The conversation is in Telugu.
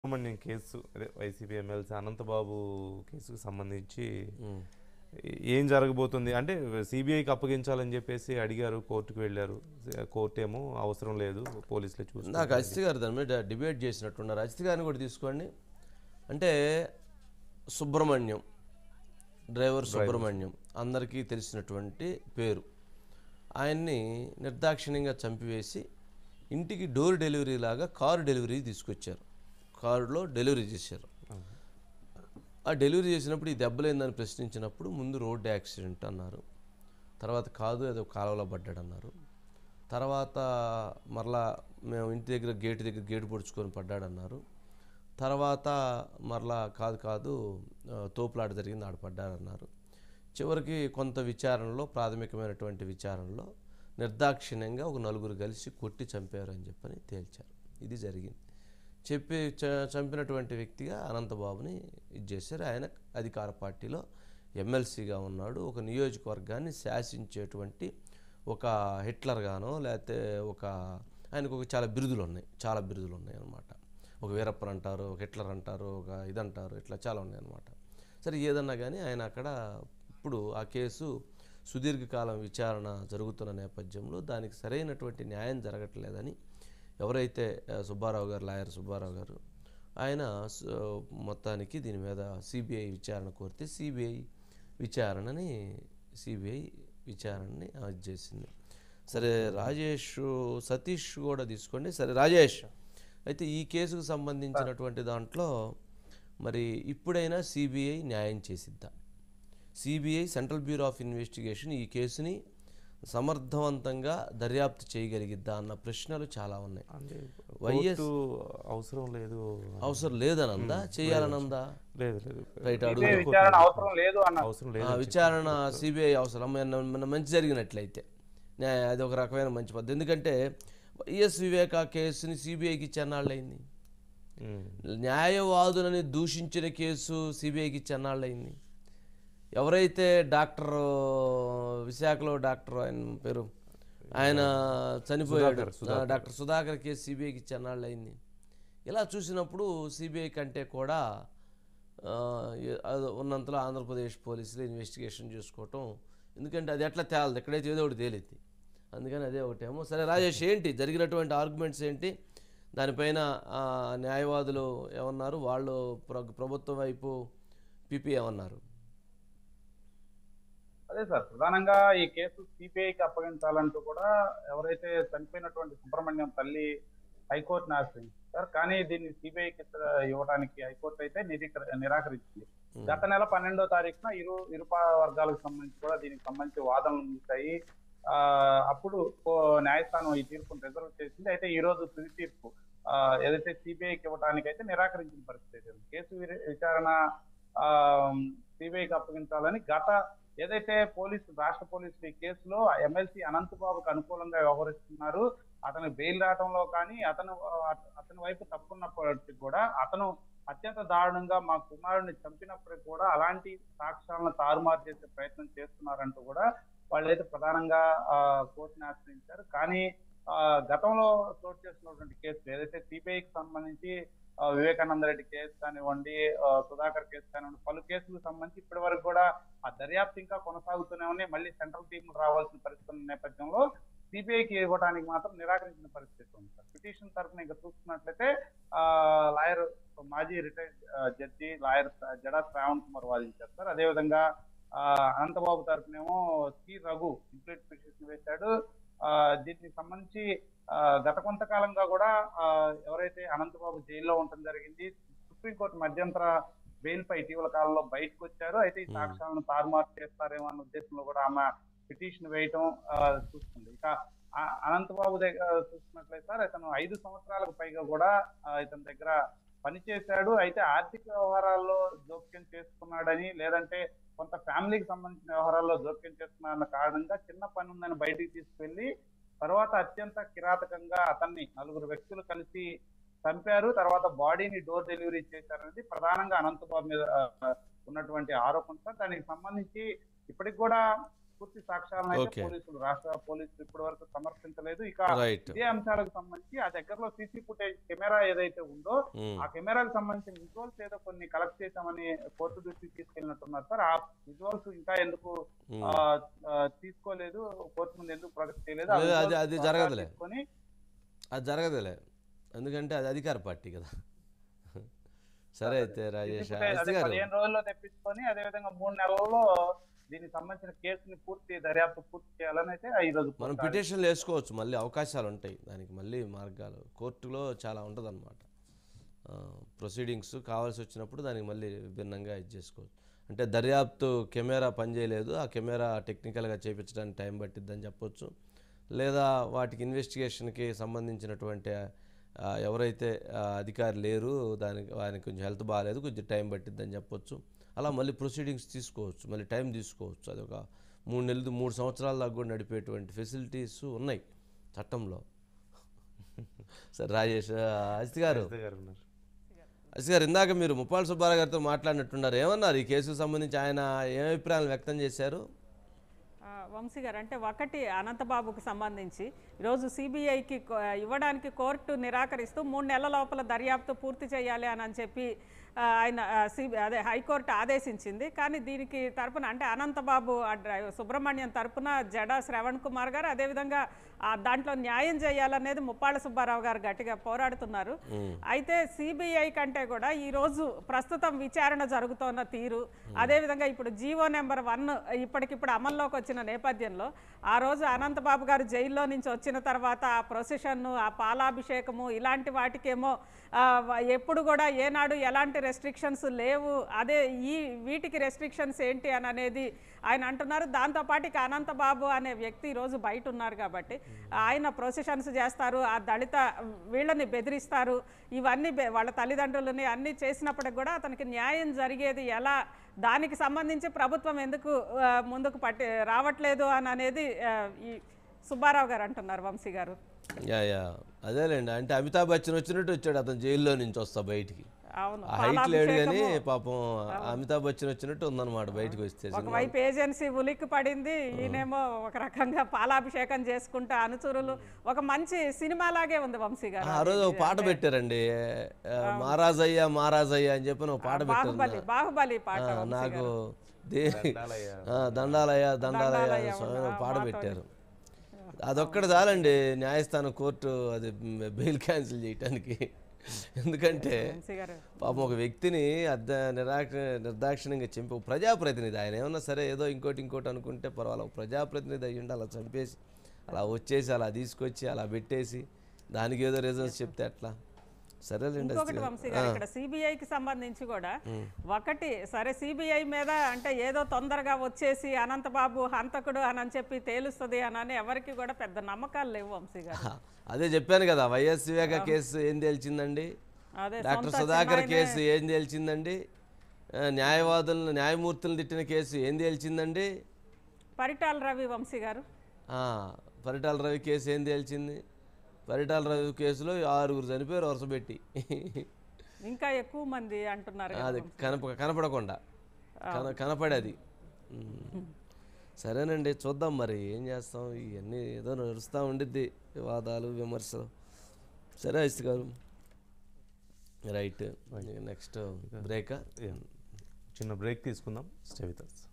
సుబ్రహ్మణ్యం కేసు అదే వైసీపీ ఎమ్మెల్సీ అనంతబాబు కేసుకు సంబంధించి ఏం జరగబోతుంది అంటే సిబిఐకి అప్పగించాలని చెప్పేసి అడిగారు కోర్టుకు వెళ్ళారు కోర్టు ఏమో అవసరం లేదు పోలీసులే చూస్తారు నాకు అజిత్ గారు దాని మీద డిబేట్ చేసినట్టున్నారు అజిత్ గారిని కూడా తీసుకోండి అంటే సుబ్రహ్మణ్యం డ్రైవర్ సుబ్రహ్మణ్యం అందరికీ తెలిసినటువంటి పేరు ఆయన్ని నిర్దాక్షిణ్యంగా చంపివేసి ఇంటికి డోర్ డెలివరీ లాగా కారు డెలివరీ తీసుకొచ్చారు కారులో డెలివరీ చేశారు ఆ డెలివరీ చేసినప్పుడు ఈ దెబ్బలేందని ప్రశ్నించినప్పుడు ముందు రోడ్డు యాక్సిడెంట్ అన్నారు తర్వాత కాదు ఏదో కాలువలో పడ్డాడు అన్నారు తర్వాత మరలా మేము ఇంటి దగ్గర గేటు దగ్గర గేటు పొడుచుకొని పడ్డాడన్నారు తర్వాత మరలా కాదు కాదు ఆ, తోపులాట జరిగింది ఆడ పడ్డాడన్నారు చివరికి కొంత విచారణలో ప్రాథమికమైనటువంటి విచారణలో నిర్దాక్షిణ్యంగా ఒక నలుగురు కలిసి కొట్టి చంపారు అని చెప్పని తేల్చారు ఇది జరిగింది చెప్పి చ- చంపినటువంటి వ్యక్తిగా అనంతబాబుని ఇది చేశారు ఆయన అధికార పార్టీలో ఎమ్మెల్సీగా ఉన్నాడు ఒక నియోజకవర్గాన్ని శాసించేటువంటి ఒక హిట్లర్ గానో లేకపోతే ఒక ఆయనకు ఒక చాలా బిరుదులు ఉన్నాయి చాలా బిరుదులు ఉన్నాయి అన్నమాట ఒక వీరప్పన్ అంటారు ఒక హిట్లర్ అంటారు ఒక ఇదంటారు ఇట్లా చాలా ఉన్నాయి అన్నమాట సరే ఏదన్నా కానీ ఆయన అక్కడ ఇప్పుడు ఆ కేసు సుదీర్ఘకాలం విచారణ జరుగుతున్న నేపథ్యంలో దానికి సరైనటువంటి న్యాయం జరగట్లేదని ఎవరైతే ఆ, సుబ్బారావు గారు లాయర్ సుబ్బారావు గారు ఆయన స- మొత్తానికి దీని మీద సిబిఐ విచారణ కోరితే సిబిఐ విచారణని సిబిఐ విచారణని అది చేసింది సరే రాజేష్ సతీష్ కూడా తీసుకోండి సరే రాజేష్ అయితే ఈ కేసుకు సంబంధించినటువంటి దాంట్లో మరి ఇప్పుడైనా సిబిఐ న్యాయం చేసిద్దా CBI central bureau of investigation ఈ కేసుని సమర్థవంతంగా దర్యాప్తు చేయగలిగిద్దా అన్న ప్రశ్నలు చాలా ఉన్నాయి అంటే వైఎస్ కోర్టు అవసరం లేదు అవసరం లేదనందా చేయాలనందా లేదు లేదు రైట్ అడుగు ఇదే విచారణ అవసరం లేదు అన్న అవసరం లేదు ఆ, విచారణ సిబిఐ అవసరం మన- మన మంచి జరిగినట్లయితే న్యాయ- అది ఒక రకమైన మంచి పద్ధతి ఎందుకంటే వైఎస్ వివేక కేసుని సిబిఐకి ఇచ్చెన్నాళ్ళయింది ఉమ్. న్యాయవాదులని దూషించిన కేసు సిబిఐకి ఇచ్చెన్నాళ్ళయింది ఎవరైతే డాక్టర్ విశాఖలో డాక్టర్ ఆయన పేరు ఆయన చనిపోయాడు ఆ, డాక్టర్ సుధాకర్ కేసు సిబిఐకి ఇచ్చెన్నాళ్ళయింది ఇలా చూసినప్పుడు సిబిఐ కంటే కూడా ఆ, ఏ- అది ఉన్నంతలో ఆంధ్రప్రదేశ్ పోలీసులు ఇన్వెస్టిగేషన్ చేసుకోవటం ఎందుకంటే అది ఎట్లా తేలదు ఎక్కడైతే ఏదో ఒకటి తేలిద్ది అందుకని అదే ఒకటేమో సరే రాజేష్ ఏంటి జరిగినటువంటి ఆర్గ్యుమెంట్స్ ఏంటి దానిపైన ఆ, న్యాయవాదులు ఏమన్నారు వాళ్ళు ప్ర- ప్రభుత్వం వైపు పిపి ఏమన్నారు అదే సార్ ప్రధానంగా ఈ కేసు సిపిఐకి అప్పగించాలంటూ కూడా ఎవరైతే చనిపోయినటువంటి సుబ్రహ్మణ్యం తల్లి హైకోర్టును ఆశ్రయించారు కానీ దీన్ని సిబిఐకి ఇవ్వడానికి హైకోర్టు అయితే నిరీకర- నిరాకరించింది గత నెల పన్నెండో తారీఖున ఇరు ఇరు పా- వర్గాలకు సంబంధించి కూడా దీనికి సంబంధించి వాదనలు ముగిశాయి ఆ అప్పుడు కో- న్యాయస్థానం ఈ తీర్పును రిజర్వ్ చేసింది అయితే ఈ రోజు తుది తీర్పు ఆ, ఏదైతే సిబిఐకి ఇవ్వడానికి అయితే నిరాకరించిన పరిస్థితి అయితే ఉంది. కేసు విరి- విచారణ ఆ సిబిఐకి అప్పగించాలని గత ఏదైతే పోలీసు రాష్ట్ర పోలీసులు ఈ కేసులో ఎమ్మెల్సీ అనంతబాబుకు అనుకూలంగా వ్యవహరిస్తున్నారు అతను బెయిల్ రావడంలో కానీ అతను ఆ, అతని వైపు తప్పున్నప్పటికీ కూడా అతను అత్యంత దారుణంగా మా కుమారుడిని చంపినప్పటికీ కూడా అలాంటి సాక్ష్యాలను తారుమారు చేసే ప్రయత్నం చేస్తున్నారంటూ కూడా వాళ్ళైతే ప్రధానంగా ఆ, కోర్టుని ఆశ్రయించారు కానీ ఆ, గతంలో చోటు చేసినటువంటి కేసులు ఏదైతే సిబిఐకి సంబంధించి ఆ, వివేకానంద రెడ్డి కేసు కానివ్వండి ఆ, సుధాకర్ కేసు కానివ్వండి పలు కేసులకు సంబంధించి ఇప్పటి వరకు కూడా ఆ దర్యాప్తు ఇంకా కొనసాగుతూనే ఉన్నాయి మళ్ళీ సెంట్రల్ టీం రావాల్సిన పరిస్థితి ఉన్న నేపథ్యంలో సిబిఐకి ఇవ్వడానికి మాత్రం నిరాకరించిన పరిస్థితి ఉంది సార్ పిటిషన్ తరఫున ఇంకా చూసుకున్నట్లయితే ఆ లాయర్ మాజీ retired judge lawyer Jada Sravan Kumar వాదించారు సార్ అదేవిధంగా ఆ, అనంతబాబు తరఫునేమో సి రఘు ఇంప్లీట్ పిటిషన్ వేశాడు ఆ, దీనికి సంబంధించి ఆ, గత కొంతకాలంగా కూడా ఆ, ఎవరైతే అనంతబాబు జైల్లో ఉండటం జరిగింది సుప్రీంకోర్టు మధ్యంతర బెయిల్ పై ఇటీవల కాలంలో బయటకు వచ్చారు అయితే ఈ సాక్ష్యాలను తారుమారు చేస్తారేమో అన్న ఉద్దేశంలో కూడా ఆమె పిటిషన్ వేయటం ఆ, చూస్తుంది ఇక ఆ- అనంతబాబు దగ్గర చూసుకున్నట్లయితే సార్ ఇతను ఐదు సంవత్సరాలకు పైగా కూడా ఆ, ఇతని దగ్గర పనిచేశాడు అయితే ఆర్థిక వ్యవహారాల్లో జోక్యం చేసుకున్నాడని లేదంటే కొంత ఫ్యామిలీకి సంబంధించిన వ్యవహారాల్లో జోక్యం చేసుకున్నాడన్న కారణంగా చిన్న పని ఉందని బయటికి తీసుకెళ్లి తర్వాత అత్యంత కిరాతకంగా అతన్ని నలుగురు వ్యక్తులు కలిసి చంపారు తర్వాత బాడీని డోర్ డెలివరీ చేశారనేది ప్రధానంగా అనంతబాబు మీద ఆ, ఉన్నటువంటి ఆరోపణ సార్ దానికి సంబంధించి ఇప్పటికి కూడా పూర్తి సాక్ష్యాలను అయితే Okay. పోలీసులు రాష్ట్ర పోలీసులు ఇప్పటి వరకు సమర్పించలేదు ఇక రైట్ ఇదే అంశాలకు సంబంధించి ఆ దగ్గరలో సీసీ ఫుటేజ్ కెమెరా ఏదైతే ఉందో ఆ కెమెరాకి సంబంధించిన విజువల్స్ ఏదో కొన్ని కలెక్ట్ చేశామని కోర్టు దృష్టికి తీసుకెళ్ళినట్టున్నారు సార్ ఆ విజువల్స్ ఇంకా ఎందుకు ఆ, ఆ, తీసుకోలేదు కోర్టు ముందు ఎందుకు ప్రొజెక్ట్ చేయలేదు ఆ లేదు, అది- visuals అది త్వరగా జరగదులే. తీసుకొని అది జరగదులే ఎందుకంటే అది అధికార పార్టీ కదా సరే అయితే రాజేష్ CC footage అజిత్ అదే గారు పదిహేను రోజుల్లో తెప్పించుకొని అదే విధంగా మూడు నెలల్లో దీనికి సంబంధించిన కేసుని పూర్తి దర్యాప్తు పూర్తి చేయాలని అయితే ఈ రోజు మనం కోర్టు పిటిషన్లు వేసుకోవచ్చు మళ్ళీ అవకాశాలు ఉంటాయి దానికి మళ్ళీ మార్గాలు కోర్టులో చాలా ఉంటుంది అనమాట ప్రొసీడింగ్స్ కావాల్సి వచ్చినప్పుడు దానికి మళ్ళీ విభిన్నంగా ఇది చేసుకోవచ్చు అంటే దర్యాప్తు కెమెరా పనిచేయలేదు ఆ కెమెరా టెక్నికల్గా చేయించడానికి టైం పట్టిద్దని చెప్పొచ్చు లేదా వాటికి ఇన్వెస్టిగేషన్కి సంబంధించినటువంటి ఆ, ఎవరైతే ఆ, అధికారి లేరు దానికి వానికి కొంచెం హెల్త్ బాగాలేదు కొంచెం టైం పట్టిద్దని చెప్పొచ్చు అలా మళ్ళీ ప్రొసీడింగ్స్ తీసుకోవచ్చు మళ్ళీ టైం తీసుకోవచ్చు అది ఒక మూడు నెలలు మూడు సంవత్సరాల దాకా కూడా నడిపేటువంటి ఫెసిలిటీస్ ఉన్నాయి చట్టంలో సరే రాజేష్ ఆ, అజిత్ గారు అజిత్ గారు ఉన్నారు అజిత్ గారు ఇందాక మీరు ముప్పాల సుబ్బారావు గారితో మాట్లాడినట్టున్నారు ఏమన్నారు ఈ కేసుకు సంబంధించి ఆయన ఏ అభిప్రాయాలు వ్యక్తం చేశారు ఆ, వంశీ గారు అంటే ఒకటి అనంతబాబుకు సంబంధించి ఈరోజు సిబిఐకి ఇవ్వడానికి కోర్టు నిరాకరిస్తూ మూడు నెలల లోపల దర్యాప్తు పూర్తి చేయాలి అని అని చెప్పి ఆ, ఆయన సిబి అదే హైకోర్టు ఆదేశించింది కానీ దీనికి తరపున అంటే అనంతబాబు ఆ డ్రై- సుబ్రహ్మణ్యం తరపున జడ శ్రవణ్ కుమార్ గారు అదేవిధంగా ఆ దాంట్లో న్యాయం చేయాలనేది ముప్పాళ్ళ సుబ్బారావు గారు గట్టిగా పోరాడుతున్నారు అయితే సిబిఐ కంటే కూడా ఈరోజు ప్రస్తుతం విచారణ జరుగుతోన్న తీరు అదేవిధంగా ఇప్పుడు జీవో నెంబర్ వన్ ఇప్పటికిప్పుడు అమల్లోకి వచ్చిన నేపథ్యంలో ఆ రోజు అనంతబాబు గారు జైల్లో నుంచి వచ్చిన తర్వాత ఆ ప్రొసెషన్ను ఆ పాలాభిషేకము ఇలాంటి వాటికేమో ఆ, వ- ఎప్పుడు కూడా ఏనాడు ఎలాంటి రెస్ట్రిక్షన్స్ లేవు అదే ఈ వీటికి రెస్ట్రిక్షన్స్ ఏంటి అని అనేది ఆయన అంటున్నారు దాంతోపాటు ఇక అనంతబాబు అనే వ్యక్తి ఈరోజు బయట ఉన్నారు కాబట్టి ఆయన ప్రొసెషన్స్ చేస్తారు ఆ దళిత వీళ్ళని బెదిరిస్తారు ఇవన్నీ బె- వాళ్ళ తల్లిదండ్రులని అన్నీ చేసినప్పటికి కూడా అతనికి న్యాయం జరిగేది ఎలా దానికి సంబంధించి ప్రభుత్వం ఎందుకు ఆ, ముందుకు పట్టి రావట్లేదు అని అనేది ఆ, ఈ సుబ్బారావు గారు అంటున్నారు వంశీ గారు యా యా అదేలేండి అంటే అమితాబ్ బచ్చన్ వచ్చినట్టు వచ్చాడు అతను జైల్లో నుంచి వస్తా బయటికి అవును ఆ హైట్ లేడు కానీ పాలాభిషేకము. పాపం అమితాబ్ బచ్చన్ వచ్చినట్టు ఉందన్నమాట బయటకు వస్తే ఒకవైపు ఏజెన్సీ ఉలిక్కి పడింది ఈయనేమో ఒక రకంగా పాలాభిషేకం చేసుకుంటా అనుచరులు ఒక మంచి సినిమా లాగే ఉంది వంశీ గారు ఆ రోజు ఒక పాట పెట్టారండి ఆ, మహారాజయ్య మహారాజయ్య అని చెప్పి ఒక పాట పెట్టారు బాహుబలి బాహుబలి పాట ఆ, వంశీ నాకు గారు. దే దండాలయ్య. ఆ, దండాలయ్య దండాలయ్య దండాలయ్య స్వామి ఉంది. ఒక ఆ, పాట మాతోటి. పెట్టారు అదొక్కటి చాలండి న్యాయస్థానం కోర్టు అది బెయిల్ క్యాన్సిల్ చేయటానికి ఎందుకంటే వంశీ గారు పాపం ఒక వ్యక్తిని అర్ధ నిరాక నిర్దాక్షిణ్యంగా చంపి ఒక ప్రజాప్రతినిధి ఆయన ఏమన్నా సరే ఏదో ఇంకోటి ఇంకోటి అనుకుంటే పర్వాలేదు ఒక ప్రజాప్రతినిధి అయ్యుండి అలా చంపేసి అలా వచ్చేసి అలా తీసుకొచ్చి అలా పెట్టేసి దానికి ఏదో రీజన్స్ చెప్తే అట్లా సరేలేండి ఇంకొకటి వంశీ గారు ఇక్కడ సిబిఐకి సంబంధించి కూడా ఒకటి సరే సిబిఐ మీద అంటే ఏదో తొందరగా వచ్చేసి అనంతబాబు హంతకుడు అని అని చెప్పి తేలుస్తుంది అని అని ఎవరికి కూడా పెద్ద నమ్మకాలు లేవు వంశీ గారు హా, అదే చెప్పాను కదా వైఎస్ వివేక కేసు ఏం తేల్చిందండి అదే డాక్టర్ సొంత సుధాకర్ చిన్నాయనే- కేసు ఏం తేల్చిందండి ఆ, న్యాయవాదులను న్యాయమూర్తులను తిట్టిన కేసు ఏం తేల్చిందండి పరిటాల రవి వంశీ గారు ఆ, పరిటాల రవి కేసు ఏం తేల్చింది పరిటాల రవి కేసులో ఆరుగురు చనిపోయారు వరుసపెట్టి ఇంకా ఎక్కువ మంది అంటున్నారు కదా అది కనప కనపడకుండా కన కనపడేది ఉమ్. సరేనండి చూద్దాం మరి ఏం చేస్తాం ఇవన్నీ ఏదో నడుస్తూ ఉండిద్ది వివాదాలు విమర్శలు సరే ఐస్ గారు రైట్ నెక్స్ట్ బ్రేకా చిన్న బ్రేక్ తీసుకుందాం స్టే విత్ us.